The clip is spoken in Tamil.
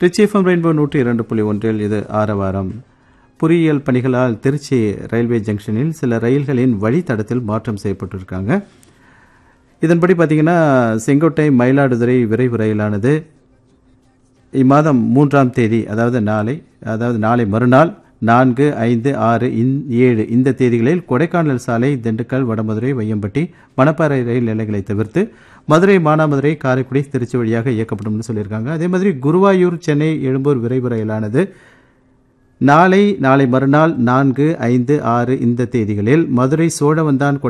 திருச்சி எஃப்எம் ரெயின்போ நூற்றி இரண்டு புள்ளி ஒன்றில் இது ஆரவாரம் பொறியியல் பணிகளால் திருச்சி ரயில்வே ஜங்ஷனில் சில ரயில்களின் வழித்தடத்தில் மாற்றம் செய்யப்பட்டிருக்காங்க இதன்படி பார்த்தீங்கன்னா செங்கோட்டை மயிலாடுதுறை விரைவு ரயிலானது இம்மாதம் மூன்றாம் தேதி அதாவது நாளை அதாவது நாளை மறுநாள் நான்கு ஐந்து ஆறு இந் ஏழு இந்த தேதிகளில் கொடைக்கானல் சாலை திண்டுக்கல் வடமதுரை வையம்பட்டி மணப்பாறை ரயில் நிலையங்களை தவிர்த்து மதுரை மானாமதுரை காரைக்குடி திருச்சி வழியாக இயக்கப்படும்னு சொல்லியிருக்காங்க அதே மாதிரி குருவாயூர் சென்னை எழும்பூர் விரைவு ரயிலானது நாளை நாளை மறுநாள் நான்கு ஐந்து ஆறு இந்த தேதிகளில் மதுரை சோழவந்தான்